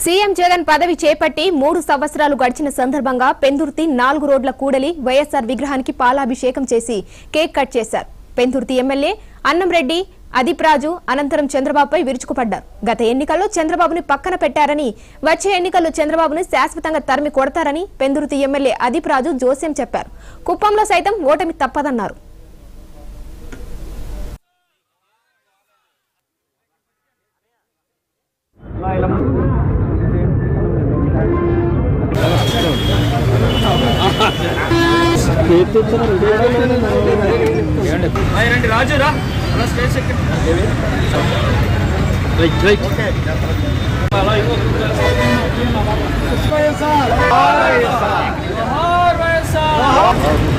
CM Jagan పదవి చేపట్టి మూడు సంవత్సరాలు గడిచిన సందర్భంగా పెందుర్తి నాలుగు రోడ్ల కూడలి వైఎస్ఆర్ విగ్రహానికి పాలాభిషేకం చేసి కేక్ కట్ చేశారు పెందుర్తి ఎమ్మెల్యే అన్నంరెడ్డి అదీప్ రాజు అనంతరం చంద్రబాబుపై విరుచుకుపడ్డారు గత ఎన్నికల్లో చంద్రబాబుని పక్కన పెట్టారని వచ్చే ఎన్నికల్లో చంద్రబాబును శాశ్వతంగా తరిమి కొడతారని పెందుర్తి ఎమ్మెల్యే అదీప్ రాజు జోస్యం చెప్పారు కుప్పంలో సైతం ఓటమి తప్పదన్నారు రండి రాజు రా అలా స్టేజ్ ఎక్కి రైట్ రైట్ అలా ఇవ్వు. జోహార్ వైఎస్ఆర్.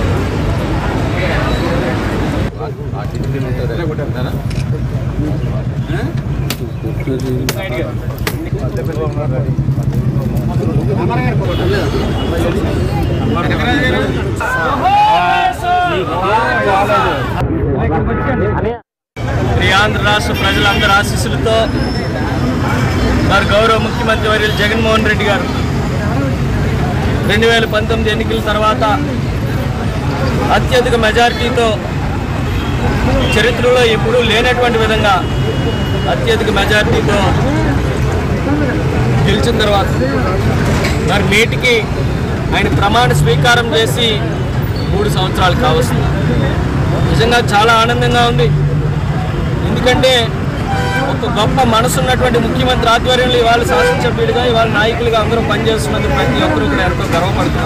ఈ ఆంధ్ర రాష్ట్ర ప్రజలందరి ఆశీస్సులతో మరి గౌరవ ముఖ్యమంత్రి వర్యులు జగన్మోహన్ రెడ్డి గారు రెండు వేల పంతొమ్మిది ఎన్నికల తర్వాత అత్యధిక మెజారిటీతో చరిత్రలో ఎప్పుడూ లేనటువంటి విధంగా అత్యధిక మెజారిటీతో గెలిచిన తర్వాత మరి నేటికి ఆయన ప్రమాణ స్వీకారం చేసి మూడు సంవత్సరాలు కావస్తుంది నిజంగా చాలా ఆనందంగా ఉంది ఎందుకంటే ఒక గొప్ప మనసు ఉన్నటువంటి ముఖ్యమంత్రి ఆధ్వర్యంలో ఇవాళ శాసనసభ్యుడిగా ఇవాళ నాయకులుగా అందరూ పనిచేస్తున్నందుకు ప్రతి ఒక్కరూ కూడా ఎంతో గర్వపడుతున్నారు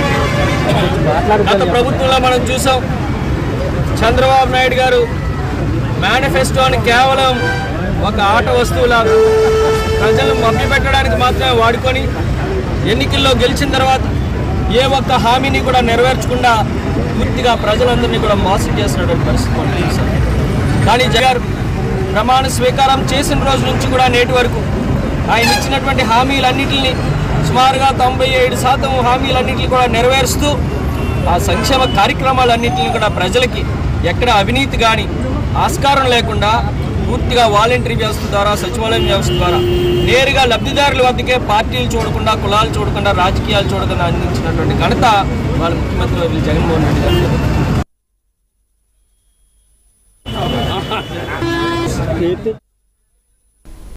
గత ప్రభుత్వంలో మనం చూసాం చంద్రబాబు నాయుడు గారు మేనిఫెస్టోని కేవలం ఒక ఆట వస్తువులాగా ప్రజలను మభ్యపెట్టడానికి మాత్రమే వాడుకొని ఎన్నికల్లో గెలిచిన తర్వాత ఏ ఒక్క హామీని కూడా నెరవేర్చకుండా పూర్తిగా ప్రజలందరినీ కూడా మోసం చేసినటువంటి పరిస్థితి మనం చూసాం కానీ జగన్ ప్రమాణ స్వీకారం చేసిన రోజు నుంచి కూడా నేటి వరకు ఆయన ఇచ్చినటువంటి హామీలన్నింటినీ సుమారుగా తొంభై ఏడు శాతం హామీలన్నింటినీ కూడా నెరవేరుస్తూ ఆ సంక్షేమ కార్యక్రమాలన్నింటినీ కూడా ప్రజలకి ఎక్కడ అవినీతి కానీ ఆస్కారం లేకుండా పూర్తిగా వాలంటరీ వ్యవస్థ ద్వారా సచివాలయం వ్యవస్థ ద్వారా నేరుగా లబ్ధిదారుల వద్దకే పార్టీలు చూడకుండా కులాలు చూడకుండా రాజకీయాలు చూడకుండా అందించినటువంటి ఘనత వాళ్ళ ముఖ్యమంత్రి వర్యులు జగన్మోహన్ రెడ్డి గారు